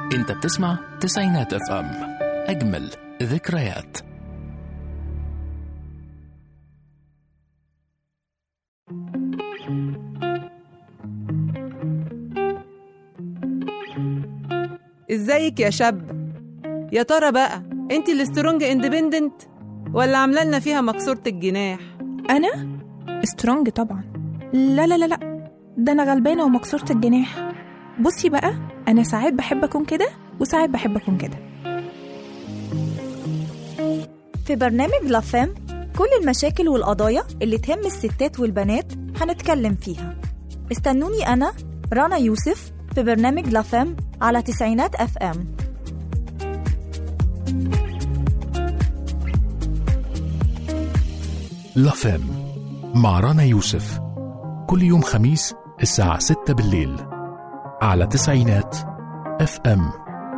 انت بتسمع تسعينات اف ام اجمل ذكريات ازيك يا شاب يا ترى بقى انت السترونج اندبندنت ولا عامله لنا فيها مكسوره الجناح انا سترونج طبعا لا لا لا لا ده انا غلبانه ومكسوره الجناح بصي بقى انا ساعات بحب اكون كده وساعات بحب اكون كده في برنامج لافام كل المشاكل والقضايا اللي تهم الستات والبنات هنتكلم فيها استنوني أنا رنا يوسف في برنامج لافام على تسعينات أف أم لافام مع رنا يوسف كل يوم خميس الساعة 6 بالليل على تسعينات اف ام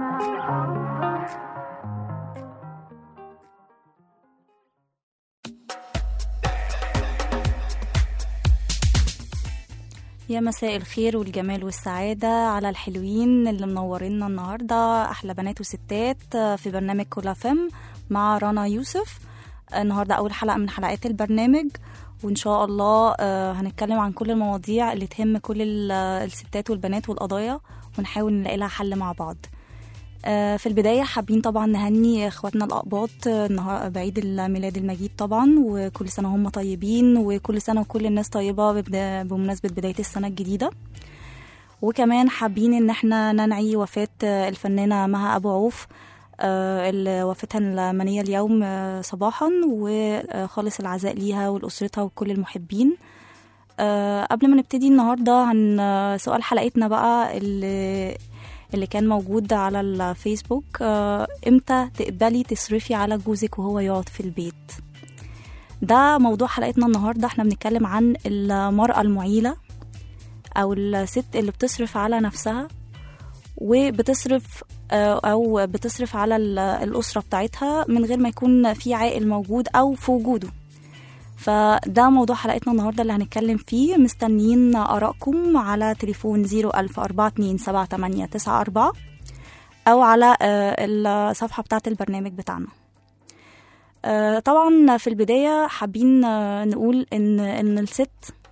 يا مساء الخير والجمال والسعادة على الحلوين اللي منورينا النهاردة أحلى بنات وستات في برنامج كولا فم مع رنا يوسف النهاردة أول حلقة من حلقات البرنامج وإن شاء الله آه، هنتكلم عن كل المواضيع اللي تهم كل ال- الستات والبنات والقضايا ونحاول نلاقي لها حل مع بعض آه، في البداية حابين طبعا نهني اخواتنا الأقباط آه، النهار بعيد الميلاد المجيد طبعا وكل سنة هم طيبين وكل سنة وكل الناس طيبة ببدا- بمناسبة بداية السنة الجديدة وكمان حابين ان احنا ننعي وفاة آه، الفنانة مها أبو عوف آه، اللي وفاتها المنية اليوم آه، صباحا وخالص العزاء ليها ولأسرتها وكل المحبين آه، قبل ما نبتدي النهاردة عن آه، سؤال حلقتنا بقى اللي اللي كان موجود على الفيسبوك آه، امتى تقبلي تصرفي على جوزك وهو يقعد في البيت ده موضوع حلقتنا النهاردة احنا بنتكلم عن المرأة المعيلة أو الست اللي بتصرف على نفسها وبتصرف آه، أو بتصرف على ال- الأسرة بتاعتها من غير ما يكون في عائل موجود أو في وجوده فده موضوع حلقتنا النهاردة اللي هنتكلم فيه مستنيين آرائكم على تليفون 010427894 أو على آه، الصفحة بتاعة البرنامج بتاعنا آه، طبعا في البداية حابين آه، نقول إن إن الست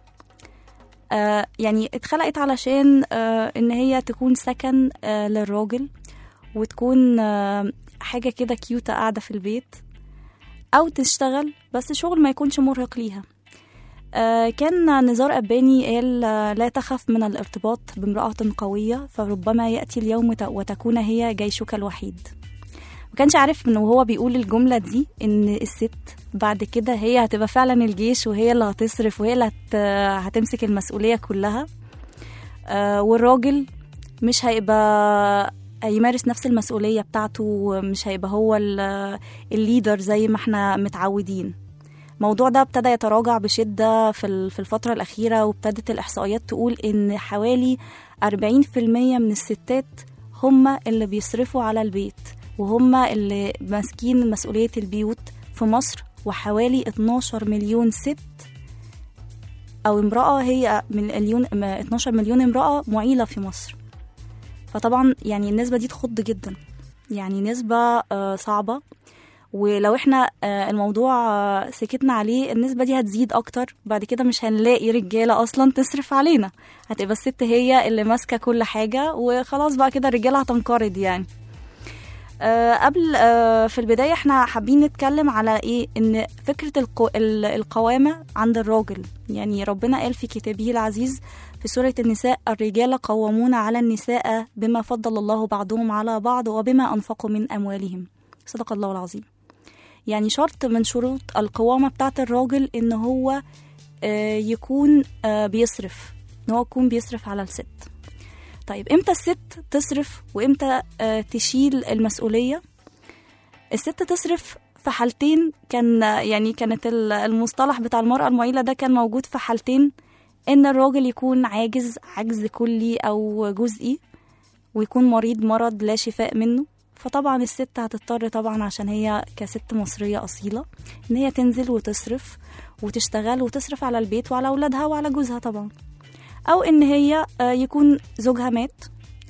آه، يعني اتخلقت علشان آه، إن هي تكون سكن آه، للراجل وتكون آه، حاجة كده كيوتة قاعدة في البيت أو تشتغل بس شغل ما يكونش مرهق ليها آه، كان نزار أباني قال آه، لا تخف من الارتباط بامرأة قوية فربما يأتي اليوم وت- وتكون هي جيشك الوحيد ما كانش عارف انه وهو بيقول الجملة دي ان الست بعد كده هي هتبقى فعلا الجيش وهي اللي هتصرف وهي اللي هت... هتمسك المسؤولية كلها آه، والراجل مش هيبقى يمارس نفس المسؤولية بتاعته مش هيبقى هو ال- الليدر زي ما احنا متعودين الموضوع ده ابتدى يتراجع بشدة في ال- في الفترة الأخيرة وابتدت الإحصائيات تقول إن حوالي 40% من الستات هم اللي بيصرفوا على البيت وهم اللي ماسكين مسؤولية البيوت في مصر وحوالي 12 مليون ست أو امرأة هي من مليون 12 مليون امرأة معيلة في مصر فطبعا يعني النسبة دي تخض جدا يعني نسبة آه، صعبة ولو احنا آه، الموضوع آه، سكتنا عليه النسبة دي هتزيد أكتر بعد كده مش هنلاقي رجالة أصلا تصرف علينا هتبقى الست هي اللي ماسكة كل حاجة وخلاص بقى كده الرجالة هتنقرض يعني آه، قبل آه، في البداية احنا حابين نتكلم على ايه ان فكرة القو... ال- القوامة عند الراجل يعني ربنا قال في كتابه العزيز في سورة النساء الرجال قوامون على النساء بما فضل الله بعضهم على بعض وبما أنفقوا من أموالهم صدق الله العظيم يعني شرط من شروط القوامة بتاعت الراجل إن هو آه، يكون آه، بيصرف إن هو يكون بيصرف على الست طيب إمتى الست تصرف وإمتى آه، تشيل المسؤولية الست تصرف في حالتين كان يعني كانت ال- المصطلح بتاع المرأة المعيلة ده كان موجود في حالتين ان الراجل يكون عاجز عجز كلي او جزئي ويكون مريض مرض لا شفاء منه فطبعا الست هتضطر طبعا عشان هي كست مصرية أصيلة إن هي تنزل وتصرف وتشتغل وتصرف على البيت وعلى أولادها وعلى جوزها طبعا أو إن هي آه، يكون زوجها مات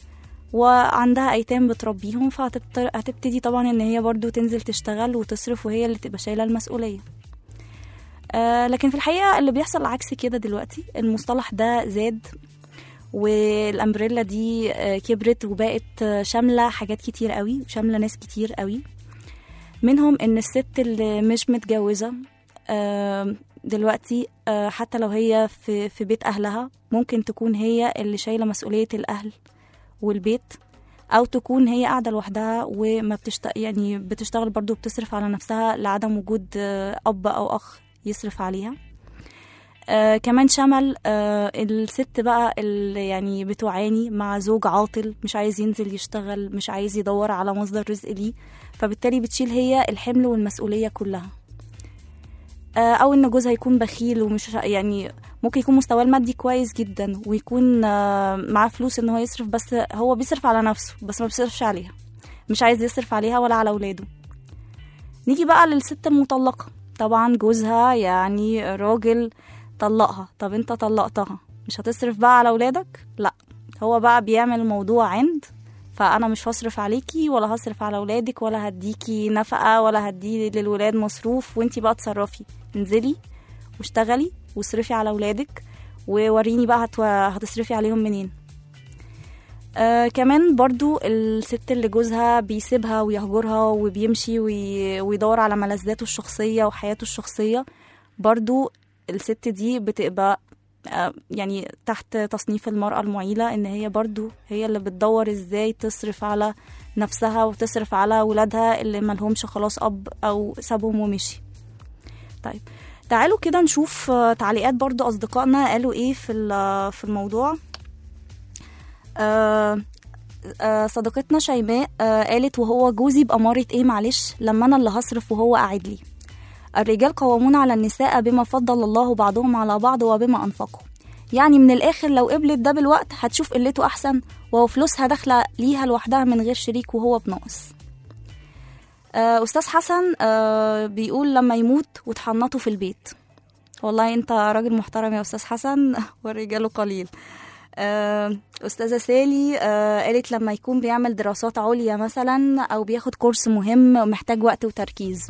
وعندها ايتام بتربيهم فهتبتدي طبعا ان هي برضو تنزل تشتغل وتصرف وهي اللي تبقى شايله المسؤوليه آه لكن في الحقيقه اللي بيحصل عكس كده دلوقتي المصطلح ده زاد والامبريلا دي آه، كبرت وبقت آه، شامله حاجات كتير قوي وشامله ناس كتير قوي منهم ان الست اللي مش متجوزه آه، دلوقتي آه، حتى لو هي في في بيت اهلها ممكن تكون هي اللي شايله مسؤوليه الاهل والبيت او تكون هي قاعده لوحدها وما بتشت... يعني بتشتغل برضو بتصرف على نفسها لعدم وجود آه، اب او اخ يصرف عليها آه كمان شمل آه الست بقى اللي يعني بتعاني مع زوج عاطل مش عايز ينزل يشتغل مش عايز يدور على مصدر رزق ليه فبالتالي بتشيل هي الحمل والمسؤولية كلها آه أو إن جوزها يكون بخيل ومش يعني ممكن يكون مستواه المادي كويس جدا ويكون آه معاه فلوس إن هو يصرف بس هو بيصرف على نفسه بس ما بيصرفش عليها مش عايز يصرف عليها ولا على أولاده نيجي بقى للست المطلقة طبعا جوزها يعني راجل طلقها طب انت طلقتها مش هتصرف بقى على ولادك لا هو بقى بيعمل الموضوع عند فانا مش هصرف عليكي ولا هصرف على ولادك ولا هديكي نفقه ولا هدي للولاد مصروف وانتي بقى تصرفي انزلي واشتغلي واصرفي على ولادك ووريني بقى هتو... هتصرفي عليهم منين آه كمان برضو الست اللي جوزها بيسيبها ويهجرها وبيمشي وي... ويدور على ملذاته الشخصية وحياته الشخصية برضو الست دي بتبقى آه، يعني تحت تصنيف المرأة المعيلة ان هي برضو هي اللي بتدور ازاي تصرف على نفسها وتصرف على ولادها اللي ملهمش خلاص اب او سابهم ومشي طيب تعالوا كده نشوف آه، تعليقات برضو اصدقائنا قالوا ايه في ال- في الموضوع آه آه صديقتنا شيماء آه قالت وهو جوزي بأمارة ايه معلش لما انا اللي هصرف وهو قاعد لي الرجال قوامون على النساء بما فضل الله بعضهم على بعض وبما أنفقوا يعني من الآخر لو قبلت ده بالوقت هتشوف قلته أحسن وهو فلوسها داخلة ليها لوحدها من غير شريك وهو بناقص آه، أستاذ حسن آه، بيقول لما يموت وتحنطوا في البيت والله أنت راجل محترم يا أستاذ حسن والرجال قليل آه، أستاذة سالي آه، قالت لما يكون بيعمل دراسات عليا مثلا أو بياخد كورس مهم ومحتاج وقت وتركيز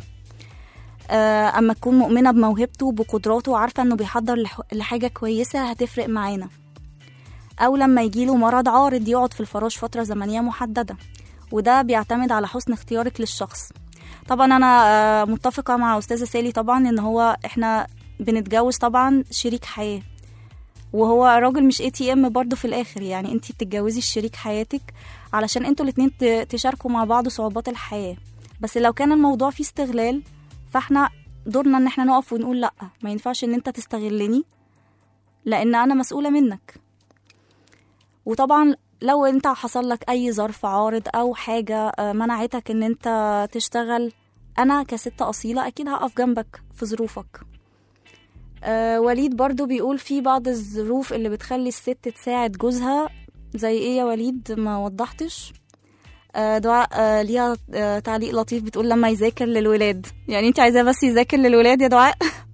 آه، اما تكون مؤمنه بموهبته وبقدراته وعارفه انه بيحضر لح- لحاجه كويسه هتفرق معانا او لما يجيله مرض عارض يقعد في الفراش فتره زمنيه محدده وده بيعتمد على حسن اختيارك للشخص طبعا انا آه، متفقه مع استاذه سالي طبعا ان هو احنا بنتجوز طبعا شريك حياه وهو راجل مش اي تي ام برضه في الاخر يعني انت بتتجوزي شريك حياتك علشان انتوا الاتنين ت- تشاركوا مع بعض صعوبات الحياه بس لو كان الموضوع فيه استغلال فاحنا دورنا ان احنا نقف ونقول لا ما ينفعش ان انت تستغلني لان انا مسؤوله منك وطبعا لو انت حصل لك اي ظرف عارض او حاجه آه، منعتك ان انت تشتغل انا كست اصيله اكيد هقف جنبك في ظروفك آه وليد برضو بيقول في بعض الظروف اللي بتخلي الست تساعد جوزها زي ايه يا وليد ما وضحتش آه، دعاء آه، ليها آه، تعليق لطيف بتقول لما يذاكر للولاد يعني انت عايزاه بس يذاكر للولاد يا دعاء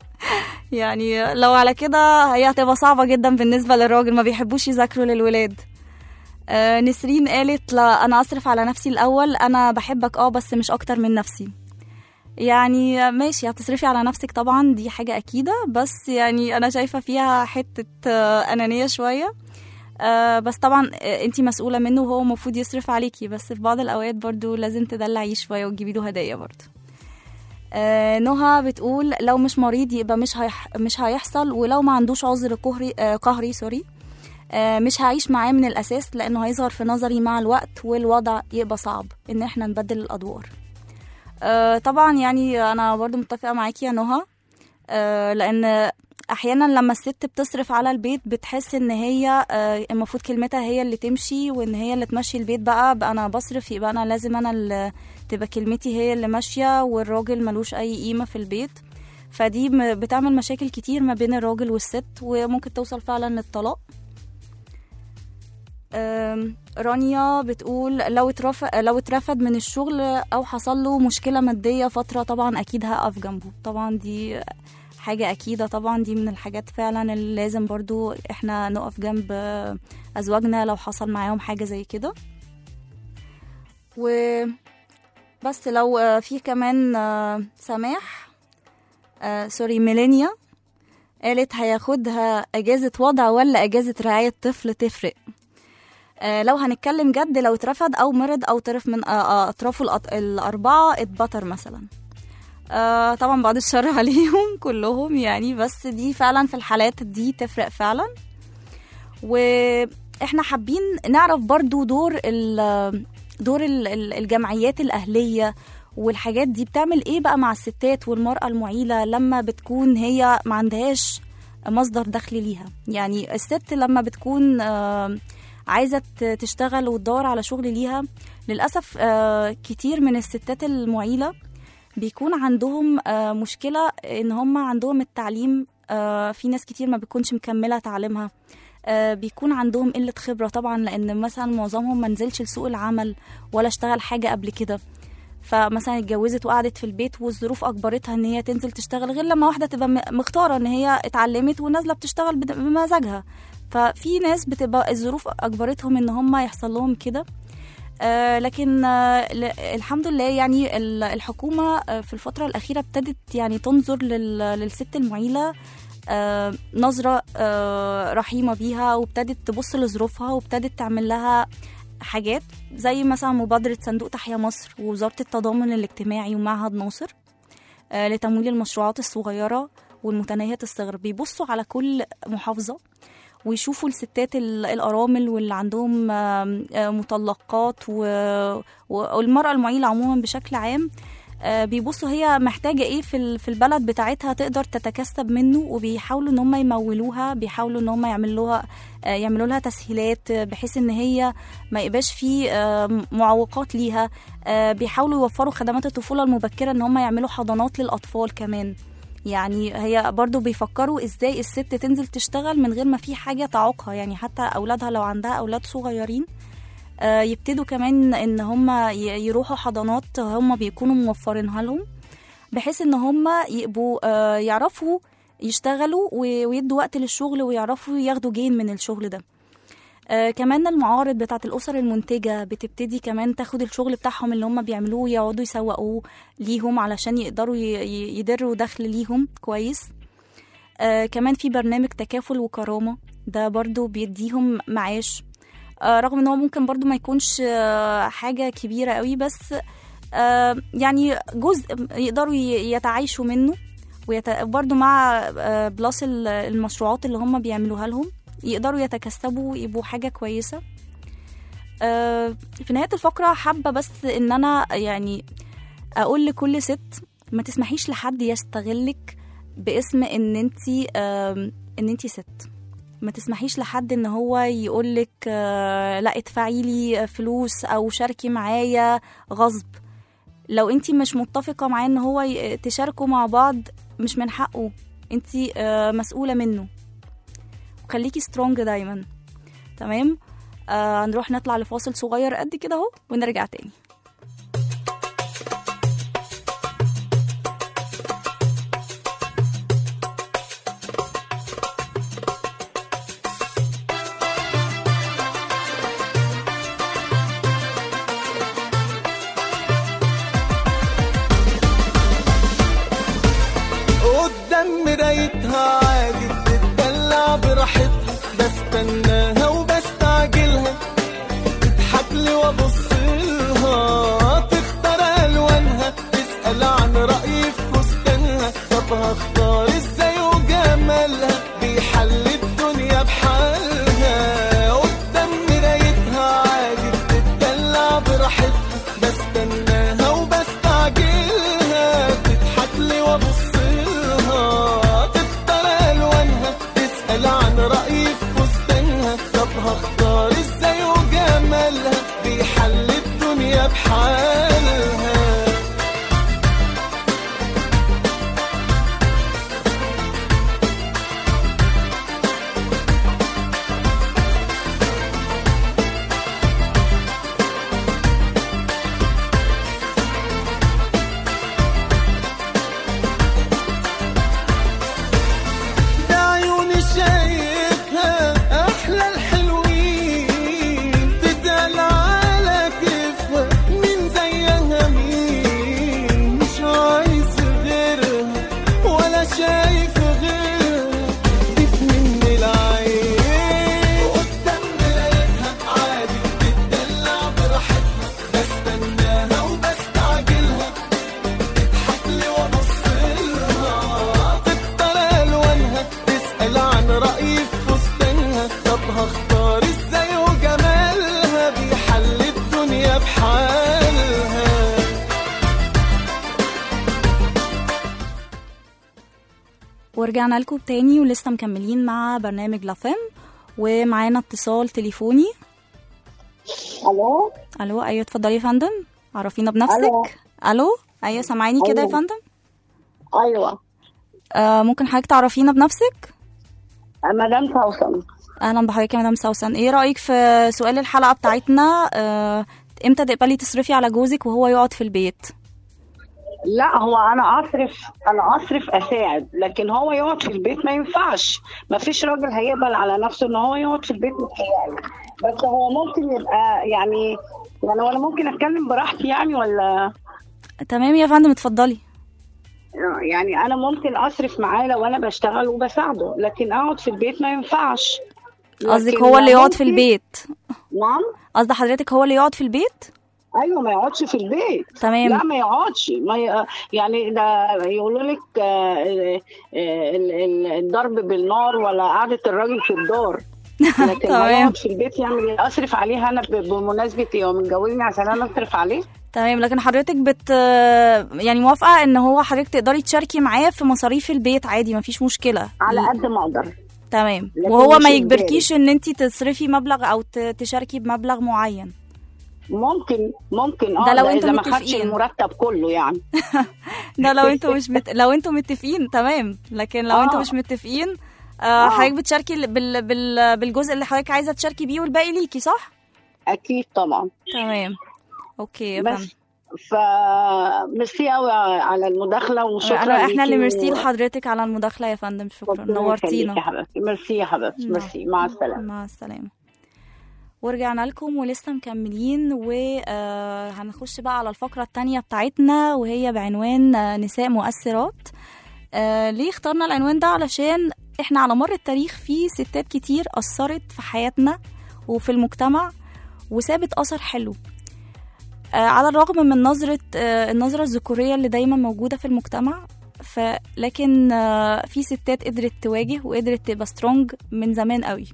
يعني لو على كده هي هتبقى صعبة جدا بالنسبة للراجل ما بيحبوش يذاكروا للولاد آه، نسرين قالت لا انا اصرف على نفسي الاول انا بحبك اه بس مش اكتر من نفسي يعني ماشي هتصرفي على نفسك طبعا دي حاجة أكيدة بس يعني أنا شايفة فيها حتة آه، أنانية شوية آه بس طبعا آه، انتي مسؤولة منه وهو المفروض يصرف عليكي بس في بعض الأوقات برضو لازم تدلعيه شوية وتجيبي له هدايا برضو آه نهى بتقول لو مش مريض يبقى مش هيح مش هيحصل ولو ما عندوش عذر قهري آه قهري سوري آه مش هعيش معاه من الأساس لأنه هيظهر في نظري مع الوقت والوضع يبقى صعب إن احنا نبدل الأدوار آه طبعا يعني أنا برضو متفقة معاكي يا نهى آه لأن احيانا لما الست بتصرف على البيت بتحس ان هي آه، المفروض كلمتها هي اللي تمشي وان هي اللي تمشي البيت بقى, بقى انا بصرف يبقى انا لازم انا اللي تبقى كلمتي هي اللي ماشيه والراجل ملوش اي قيمه في البيت فدي م- بتعمل مشاكل كتير ما بين الراجل والست وممكن توصل فعلا للطلاق آم، رانيا بتقول لو اترفض لو اترفد من الشغل او حصل له مشكله ماديه فتره طبعا اكيد هقف جنبه طبعا دي حاجة أكيدة طبعا دي من الحاجات فعلا اللي لازم برضو احنا نقف جنب أزواجنا لو حصل معاهم حاجة زي كده و بس لو آه، في كمان آه، سماح آه، سوري ميلينيا قالت هياخدها اجازه وضع ولا اجازه رعايه طفل تفرق آه، لو هنتكلم جد لو اترفد او مرض او طرف من آه، آه، اطرافه الأط- الاربعه اتبطر مثلا آه طبعا بعد الشر عليهم كلهم يعني بس دي فعلا في الحالات دي تفرق فعلا واحنا حابين نعرف برضو دور ال دور ال- ال- الجمعيات الأهلية والحاجات دي بتعمل ايه بقى مع الستات والمرأة المعيلة لما بتكون هي ما عندهاش مصدر دخل ليها يعني الست لما بتكون آه، عايزة ت- تشتغل وتدور على شغل ليها للأسف آه، كتير من الستات المعيلة بيكون عندهم آه، مشكلة إن هم عندهم التعليم آه، في ناس كتير ما بتكونش مكملة تعليمها آه، بيكون عندهم قلة خبرة طبعا لأن مثلا معظمهم ما نزلش لسوق العمل ولا اشتغل حاجة قبل كده فمثلا اتجوزت وقعدت في البيت والظروف اجبرتها ان هي تنزل تشتغل غير لما واحده تبقى م- مختاره ان هي اتعلمت ونازله بتشتغل بد- بمزاجها ففي ناس بتبقى الظروف اجبرتهم ان هم يحصل لهم كده آه لكن آه ل- الحمد لله يعني ال- الحكومه آه في الفتره الاخيره ابتدت يعني تنظر لل- للست المعيله آه نظره آه رحيمه بيها وابتدت تبص لظروفها وابتدت تعمل لها حاجات زي مثلا مبادرة صندوق تحيا مصر ووزارة التضامن الاجتماعي ومعهد ناصر آه، لتمويل المشروعات الصغيرة والمتناهية الصغر بيبصوا على كل محافظة ويشوفوا الستات ال- الأرامل واللي عندهم آم، آه، مطلقات و- والمرأة المعيلة عموما بشكل عام آه، بيبصوا هي محتاجة ايه في ال- في البلد بتاعتها تقدر تتكسب منه وبيحاولوا ان هم يمولوها بيحاولوا ان هم يعملوها آه، يعملوا لها تسهيلات آه، بحيث ان هي ما يبقاش في آه، معوقات ليها آه، بيحاولوا يوفروا خدمات الطفولة المبكرة ان هم يعملوا حضانات للأطفال كمان يعني هي برضو بيفكروا ازاي الست تنزل تشتغل من غير ما في حاجة تعوقها يعني حتى أولادها لو عندها أولاد صغيرين آه، يبتدوا كمان ان هم ي- يروحوا حضانات هم بيكونوا موفرينها لهم بحيث ان هم يبقوا آه، يعرفوا يشتغلوا و- ويدوا وقت للشغل ويعرفوا ياخدوا جين من الشغل ده آه كمان المعارض بتاعت الأسر المنتجة بتبتدي كمان تاخد الشغل بتاعهم اللي هم بيعملوه ويقعدوا يسوقوه ليهم علشان يقدروا ي- ي- يدروا دخل ليهم كويس آه كمان في برنامج تكافل وكرامة ده برضو بيديهم معاش آه رغم ان هو ممكن برضو ما يكونش آه حاجة كبيرة قوي بس آه يعني جزء يقدروا ي- يتعايشوا منه ويت... برضو مع آه بلس ال- المشروعات اللي هم بيعملوها لهم يقدروا يتكسبوا ويبقوا حاجة كويسة آه في نهاية الفقرة حابة بس ان انا يعني اقول لكل ست ما تسمحيش لحد يستغلك باسم ان انتي آم، ان انتي ست ما تسمحيش لحد ان هو يقولك آه، لا ادفعي لي فلوس او شاركي معايا غصب لو انتي مش متفقة معاه ان هو ي- تشاركوا مع بعض مش من حقه انتي آه، مسؤولة منه وخليكي سترونج دايما تمام آه هنروح نطلع لفاصل صغير قد كده اهو ونرجع تاني قدام مرايتها عادي بتدلع براحتها بستناها وبستعجلها تضحك لي وابص لها تختار الوانها تسال عن رايي في فستانها طب هختار ازاي وجمالها بيحل الدنيا بحالها قدام مرايتها عادي بتدلع براحتها بستناها وبستعجلها تضحك لي وابص لها تختار الوانها تسال عن رايي في فستانها طب هختار ازاي وجمالها بيحل الدنيا بحالها ده عيوني شايفها احلى الحلوين تتقال على كيفها من هختار ازاي وجمالها بيحل الدنيا بحالها ورجعنا لكم تاني ولسه مكملين مع برنامج لافام ومعانا اتصال تليفوني الو الو ايوه اتفضلي يا فندم عرفينا ألو. بنفسك الو ايوه سامعيني كده يا أيوة. فندم ايوه آه ممكن حضرتك تعرفينا بنفسك مدام سوسن اهلا بحضرتك يا مدام سوسن ايه رايك في سؤال الحلقه بتاعتنا آه امتى تقبلي تصرفي على جوزك وهو يقعد في البيت لا هو انا اصرف انا اصرف اساعد لكن هو يقعد في البيت ما ينفعش ما فيش راجل هيقبل على نفسه ان هو يقعد في البيت متهيألي بس هو ممكن يبقى يعني يعني ولا ممكن اتكلم براحتي يعني ولا تمام يا فندم اتفضلي يعني انا ممكن اصرف معاه لو انا بشتغل وبساعده لكن اقعد في البيت ما ينفعش قصدك لكن هو اللي يقعد في ممكن- البيت نعم قصد حضرتك هو اللي يقعد في البيت ايوه ما يقعدش في البيت تمام. لا ما يقعدش ما ي... يعني ده يقولوا لك آه، آه، ال- ال- الضرب بالنار ولا قعده الراجل في الدار لكن ما تمام. يقعد في البيت يعمل ايه اصرف عليه انا ب- بمناسبه ايه هو متجوزني عشان انا اصرف عليه تمام لكن حضرتك بت يعني موافقه ان هو حضرتك تقدري تشاركي معاه في مصاريف البيت عادي مفيش مشكله على قد ما اقدر تمام لكن وهو مش ما إجباري. يجبركيش ان انت تصرفي مبلغ او ت- تشاركي بمبلغ معين ممكن ممكن اه ده لو ده انتوا اذا ما خدش متفقين. المرتب كله يعني ده لو انتوا مش مت... لو انتوا متفقين تمام لكن لو آه. انتوا مش متفقين آه حضرتك بتشاركي بال... بال... بالجزء اللي حضرتك عايزه تشاركي بيه والباقي ليكي صح اكيد طبعا تمام اوكي يا فندم بس ف ميرسي قوي على المداخله وشكرا انا احنا اللي ليكي ميرسي و- لحضرتك على المداخله يا فندم شكرا ربنا يخليك نورتينا يا حبيبتي ميرسي يا حبيبتي ميرسي مع السلامه مع السلامة ورجعنا لكم ولسه مكملين وهنخش بقى على الفقرة التانية بتاعتنا وهي بعنوان آه، نساء مؤثرات آه، ليه اخترنا العنوان ده علشان احنا على مر التاريخ في ستات كتير أثرت في حياتنا وفي المجتمع وسابت أثر حلو آه، على الرغم من نظرة آه، النظرة الذكورية اللي دايما موجودة في المجتمع ف لكن آه، في ستات قدرت تواجه وقدرت تبقى سترونج من زمان قوي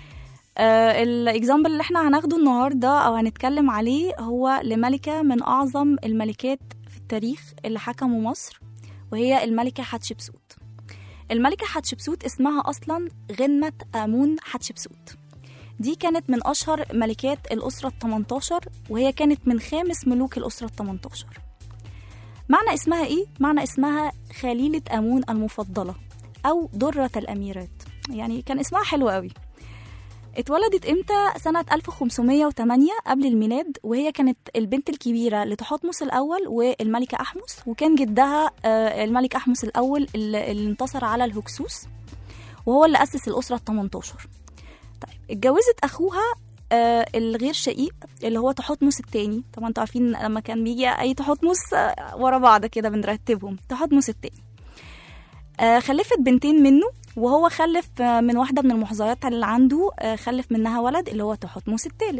آه الاكزامبل اللي احنا هناخده النهارده او هنتكلم عليه هو لملكه من اعظم الملكات في التاريخ اللي حكموا مصر وهي الملكه حتشبسوت الملكه حتشبسوت اسمها اصلا غنمه امون حتشبسوت دي كانت من اشهر ملكات الاسره ال 18 وهي كانت من خامس ملوك الاسره ال 18 معنى اسمها ايه معنى اسمها خليله امون المفضله او دره الاميرات يعني كان اسمها حلو قوي اتولدت امتى سنة 1508 قبل الميلاد وهي كانت البنت الكبيرة لتحتمس الأول والملكة أحمس وكان جدها آه، الملك أحمس الأول اللي اللي انتصر على الهكسوس وهو اللي أسس الأسرة ال 18 طيب اتجوزت أخوها آه، الغير شقيق اللي هو تحتمس التاني طبعا انتوا عارفين لما كان بيجي أي تحتمس آه، ورا بعض كده بنرتبهم تحتمس التاني آه، خلفت بنتين منه وهو خلف آه، من واحدة من المحظيات اللي عنده آه، خلف منها ولد اللي هو تحتمس الثالث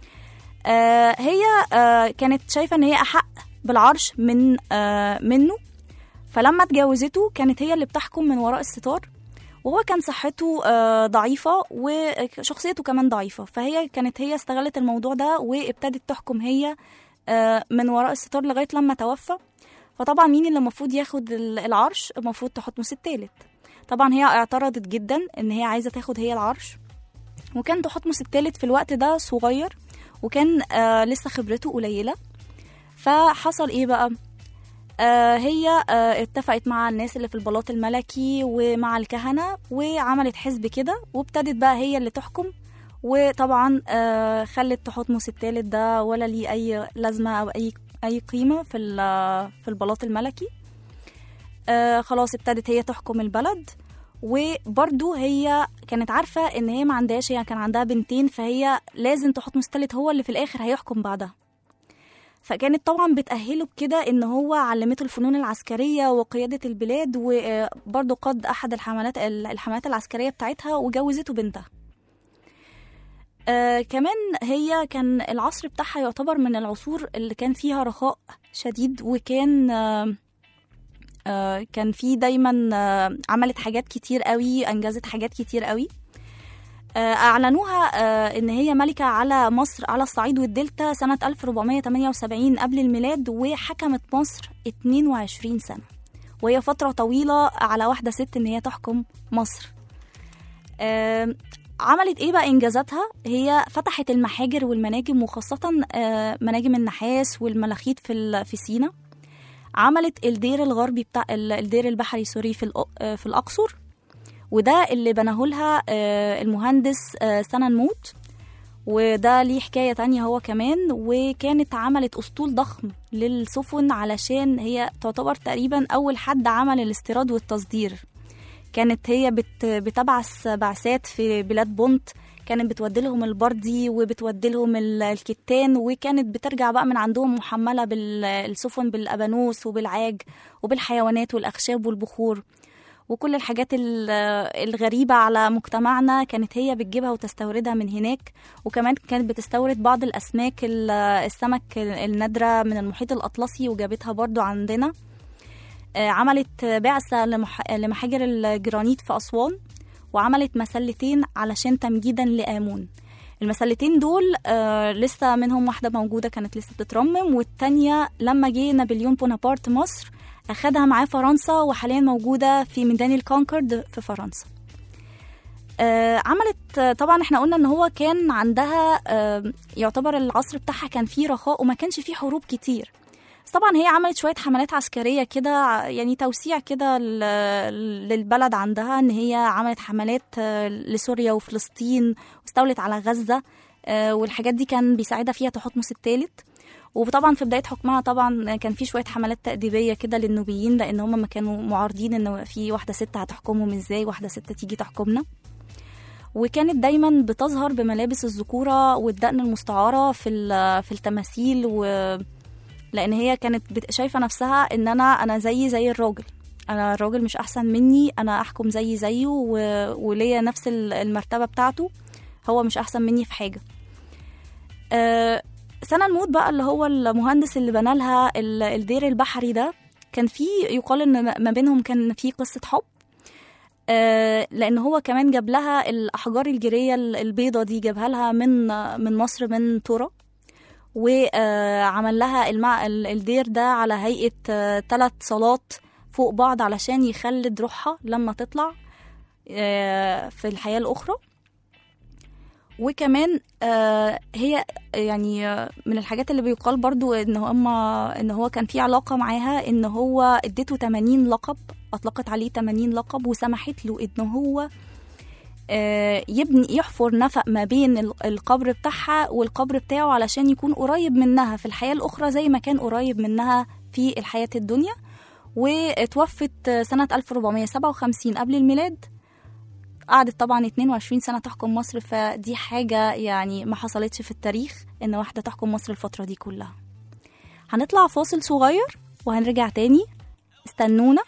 هي آه، كانت شايفة ان هي أحق بالعرش من آه، منه فلما اتجوزته كانت هي اللي بتحكم من وراء الستار وهو كان صحته آه، ضعيفة وشخصيته كمان ضعيفة فهي كانت هي استغلت الموضوع ده وابتدت تحكم هي آه، من وراء الستار لغاية لما توفى فطبعا مين اللي المفروض ياخد ال- العرش المفروض تحتمس الثالث طبعا هي اعترضت جدا ان هي عايزه تاخد هي العرش وكان تحتمس الثالث في الوقت ده صغير وكان آه لسه خبرته قليله فحصل ايه بقى آه هي آه اتفقت مع الناس اللي في البلاط الملكي ومع الكهنه وعملت حزب كده وابتدت بقى هي اللي تحكم وطبعا آه خلت تحتمس الثالث ده ولا ليه اي لازمه او اي اي قيمه في ال- في البلاط الملكي آه خلاص ابتدت هي تحكم البلد وبرضو هي كانت عارفة ان هي ما عندهاش هي كان عندها بنتين فهي لازم تحتمس التالت هو اللي في الاخر هيحكم بعدها فكانت طبعا بتأهله بكده ان هو علمته الفنون العسكرية وقيادة البلاد وبرضه قاد احد الحملات الحملات العسكرية بتاعتها وجوزته بنتها آه كمان هي كان العصر بتاعها يعتبر من العصور اللي كان فيها رخاء شديد وكان آه آه، كان في دايما آه، عملت حاجات كتير قوي انجزت حاجات كتير قوي آه، أعلنوها آه، إن هي ملكة على مصر على الصعيد والدلتا سنة 1478 قبل الميلاد وحكمت مصر 22 سنة وهي فترة طويلة على واحدة ست إن هي تحكم مصر آه، عملت ايه بقى انجازاتها هي فتحت المحاجر والمناجم وخاصه آه، مناجم النحاس والملاخيت في ال- في سينا عملت الدير الغربي بتاع ال- الدير البحري سوري في الأ- آه، في الاقصر وده اللي بناه لها آه، المهندس آه، سنن موت وده ليه حكاية تانية هو كمان وكانت عملت أسطول ضخم للسفن علشان هي تعتبر تقريبا أول حد عمل الاستيراد والتصدير كانت هي بت بتبعث بعثات في بلاد بونت كانت بتودي لهم البردي وبتودي لهم ال- الكتان وكانت بترجع بقى من عندهم محملة بالسفن بالأبانوس وبالعاج وبالحيوانات والأخشاب والبخور وكل الحاجات ال- الغريبة على مجتمعنا كانت هي بتجيبها وتستوردها من هناك وكمان كانت بتستورد بعض الأسماك ال- السمك النادرة من المحيط الأطلسي وجابتها برضو عندنا آه، عملت بعثة لمح... لمحاجر الجرانيت في أسوان وعملت مسلتين علشان تمجيدا لآمون المسلتين دول آه لسه منهم واحدة موجودة كانت لسه بتترمم والتانية لما جه نابليون بونابرت مصر أخدها معاه فرنسا وحاليا موجودة في ميدان الكونكورد في فرنسا آه عملت آه، طبعا احنا قلنا ان هو كان عندها آه يعتبر العصر بتاعها كان فيه رخاء وما كانش فيه حروب كتير بس طبعا هي عملت شويه حملات عسكريه كده ع- يعني توسيع كده ل- للبلد عندها ان هي عملت حملات آه، لسوريا وفلسطين واستولت على غزه آه، والحاجات دي كان بيساعدها فيها تحتمس الثالث وطبعا في بدايه حكمها طبعا كان في شويه حملات تاديبيه كده للنوبيين لان هم ما كانوا معارضين ان في واحده ست هتحكمهم ازاي واحده ست تيجي تحكمنا وكانت دايما بتظهر بملابس الذكوره والدقن المستعاره في ال- في التماثيل و لان هي كانت بت- شايفه نفسها ان انا انا زي زي الراجل انا الراجل مش احسن مني انا احكم زي زيه و... وليا نفس ال- المرتبه بتاعته هو مش احسن مني في حاجه أه سنة الموت بقى اللي هو المهندس اللي بنى لها ال- الدير البحري ده كان في يقال ان ما- ما بينهم كان في قصه حب آه، لان هو كمان جاب لها الاحجار الجيريه ال- البيضه دي جابها لها من من مصر من تورا وعمل لها المع... ال- الدير ده على هيئه ثلاث صالات فوق بعض علشان يخلد روحها لما تطلع آه، في الحياه الاخرى وكمان آه، هي يعني آه، من الحاجات اللي بيقال برضو ان هم ان هو كان في علاقه معاها ان هو اديته 80 لقب اطلقت عليه 80 لقب وسمحت له ان هو آه، يبني يحفر نفق ما بين ال- القبر بتاعها والقبر بتاعه علشان يكون قريب منها في الحياه الاخرى زي ما كان قريب منها في الحياه الدنيا واتوفت سنه 1457 قبل الميلاد قعدت طبعا 22 سنة تحكم مصر فدي حاجة يعني ما حصلتش في التاريخ إن واحدة تحكم مصر الفترة دي كلها هنطلع فاصل صغير وهنرجع تاني استنونا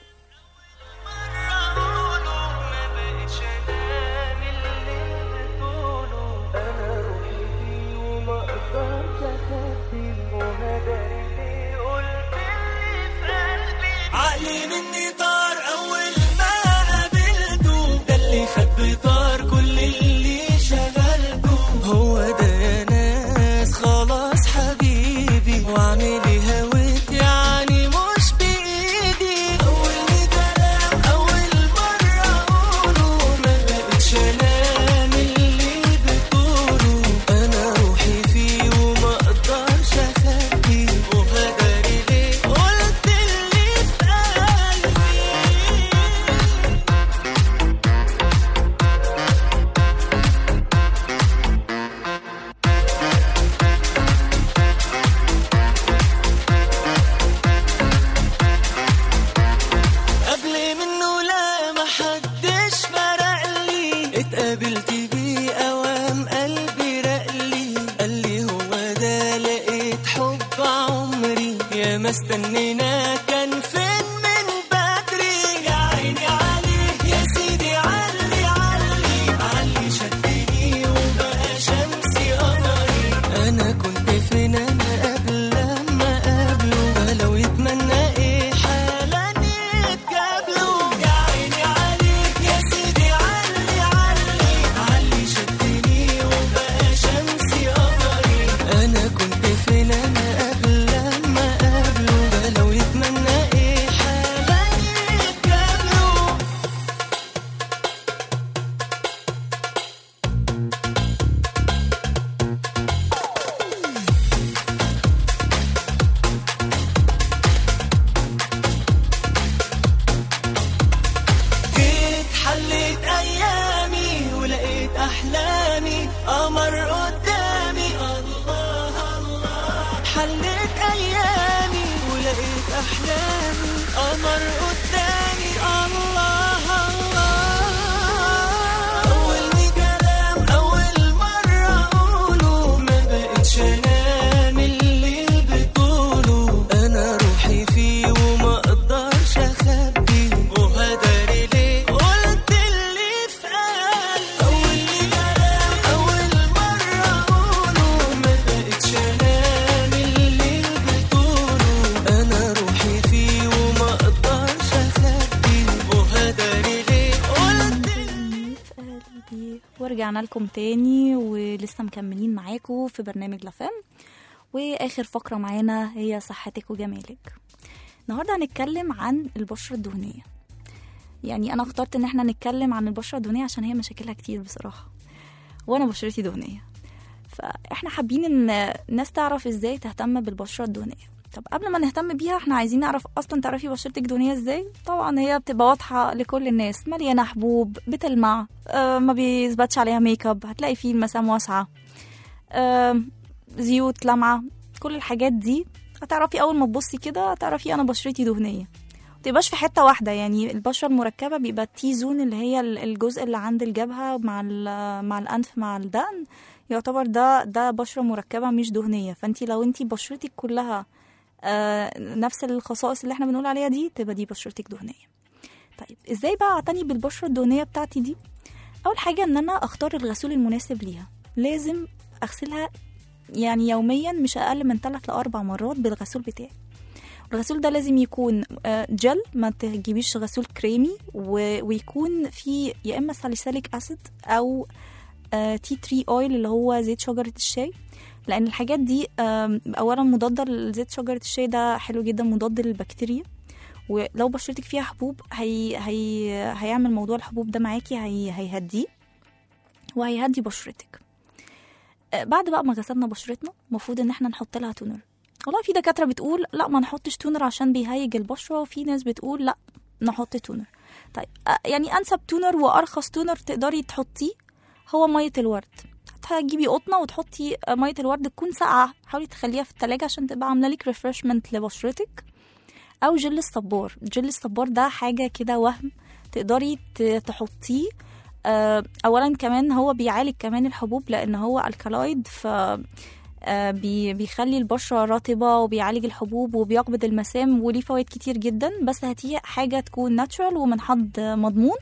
عقلي مني طار اول ما قابلته ده اللي خد بطار كل اللي شغلته هو ده يا ناس خلاص حبيبي واعملي هويت يعني مش بايدي اول كلام اول مره اقوله ما بقتش انام اللي بتقوله انا روحي فيه وما اقدرش اخبيه وهدري ليه قلت اللي في قلبي قبل منه لا ما حدش فرق لي اتقابلت بيه اوام قلبي رقلي قال لي هو ده لقيت حب عمري يا ما استنينا كان فين من بدري يا عيني عليه يا سيدي علي علي علي شدني وبقى شمسي قمري انا كنت فين انا قبل لما قابله ولو يتمنى ايه حالا يتقابلوا يا عيني عليك يا سيدي علي علي علي أحلامي قمر قدامي الله الله أول كلام أول مرة أقوله ما بقتش أنام الليل بطوله أنا روحي فيه وما أقدرش أخبي وهداري ليه قلت اللي في قلبي أول كلام أول مرة أقوله ما بقتش أنام الليل بطوله أنا روحي فيه وما أقدرش أخبي وهداري ليه قلت في قلبي ورجعنا لكم تاني ولسه مكملين معاكم في برنامج لافام واخر فقره معانا هي صحتك وجمالك النهارده هنتكلم عن البشره الدهنيه يعني انا اخترت ان احنا نتكلم عن البشره الدهنيه عشان هي مشاكلها كتير بصراحه وانا بشرتي دهنيه فاحنا حابين ان الناس تعرف ازاي تهتم بالبشره الدهنيه طب قبل ما نهتم بيها احنا عايزين نعرف اصلا تعرفي بشرتك دهنيه ازاي طبعا هي بتبقى واضحه لكل الناس مليانه حبوب بتلمع آه ما بيثبتش عليها ميك اب هتلاقي فيه المسام واسعه آه زيوت لمعه كل الحاجات دي هتعرفي اول ما تبصي كده هتعرفي انا بشرتي دهنيه متبقاش في حته واحده يعني البشره المركبه بيبقى التي زون اللي هي الجزء اللي عند الجبهه مع ال- مع الانف مع الدقن يعتبر ده ده بشره مركبه مش دهنيه فانت لو انت بشرتك كلها آه نفس الخصائص اللي احنا بنقول عليها دي تبقى دي بشرتك دهنيه طيب ازاي بقى اعتني بالبشره الدهنيه بتاعتي دي اول حاجه ان انا اختار الغسول المناسب ليها لازم اغسلها يعني يوميا مش اقل من 3 ل 4 مرات بالغسول بتاعي الغسول ده لازم يكون آه، جل ما تجيبيش غسول كريمي و- ويكون فيه يا اما ساليسيليك اسيد او تي تري اويل اللي هو زيت شجره الشاي لان الحاجات دي آم، اولا مضاده لزيت شجره الشاي ده حلو جدا مضاد للبكتيريا ولو بشرتك فيها حبوب هي هي هيعمل موضوع الحبوب ده معاكي هي هيهديه وهيهدي بشرتك آه، بعد بقى ما غسلنا بشرتنا المفروض ان احنا نحط لها تونر والله في دكاتره بتقول لا ما نحطش تونر عشان بيهيج البشره وفي ناس بتقول لا نحط تونر طيب آه، يعني انسب تونر وارخص تونر تقدري تحطيه هو ميه الورد هتجيبي قطنه وتحطي آه، ميه الورد تكون ساقعه حاولي تخليها في التلاجة عشان تبقى عامله لك ريفرشمنت لبشرتك او جل الصبار جل الصبار ده حاجه كده وهم تقدري ت- تحطيه آه، اولا كمان هو بيعالج كمان الحبوب لان هو الكلايد ف آه، بي- بيخلي البشرة رطبة وبيعالج الحبوب وبيقبض المسام وليه فوائد كتير جدا بس هاتيه حاجة تكون ناتشرال ومن حد مضمون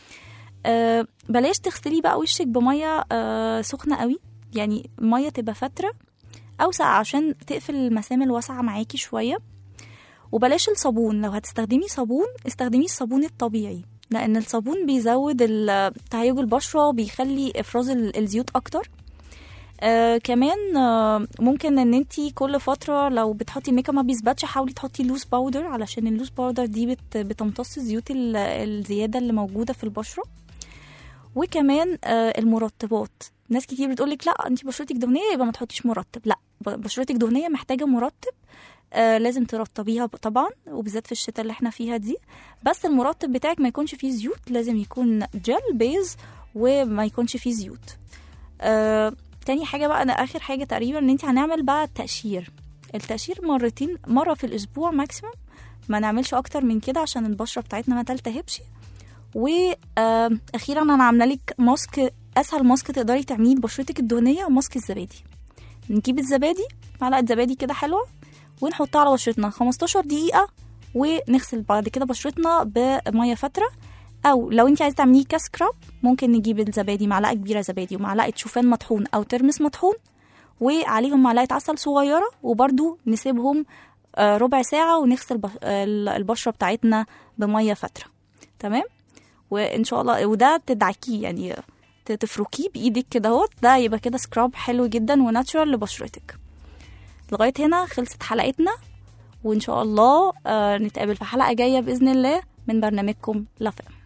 آه، بلاش تغسلي بقى وشك بمية آه، سخنة قوي يعني مية تبقى فترة أو ساقعة عشان تقفل المسام الواسعة معاكي شوية وبلاش الصابون لو هتستخدمي صابون استخدمي الصابون الطبيعي لأن الصابون بيزود ال- تهيج البشرة وبيخلي إفراز ال- الزيوت أكتر آه كمان آه ممكن ان انتي كل فتره لو بتحطي الميك اب ما بيثبتش حاولي تحطي لوز باودر علشان اللوز باودر دي بت بتمتص الزيوت ال- الزياده اللي موجوده في البشره وكمان آه المرطبات ناس كتير بتقولك لا انتي بشرتك دهنيه يبقى ما تحطيش مرطب لا ب- بشرتك دهنيه محتاجه مرطب آه لازم ترطبيها ب- طبعا وبالذات في الشتاء اللي احنا فيها دي بس المرطب بتاعك ما يكونش فيه زيوت لازم يكون جل بيز وما يكونش فيه زيوت آه تاني حاجة بقى أنا آخر حاجة تقريبا إن أنت هنعمل بقى التقشير التقشير مرتين مرة في الأسبوع ماكسيموم ما نعملش أكتر من كده عشان البشرة بتاعتنا ما تلتهبش وأخيرا أنا عاملة لك ماسك أسهل ماسك تقدري تعمليه لبشرتك الدهنية ماسك الزبادي نجيب الزبادي معلقة زبادي كده حلوة ونحطها على بشرتنا 15 دقيقة ونغسل بعد كده بشرتنا بمية فترة او لو انت عايزه تعمليه كسكراب ممكن نجيب الزبادي معلقه كبيره زبادي ومعلقه شوفان مطحون او ترمس مطحون وعليهم معلقه عسل صغيره وبرده نسيبهم آه، ربع ساعه ونغسل بش- ال- البشره بتاعتنا بميه فتره تمام وان شاء الله وده تدعكيه يعني ت- تفركيه بايدك كده اهوت ده يبقى كده سكراب حلو جدا وناتشورال لبشرتك لغايه هنا خلصت حلقتنا وان شاء الله آه، نتقابل في حلقه جايه باذن الله من برنامجكم لافام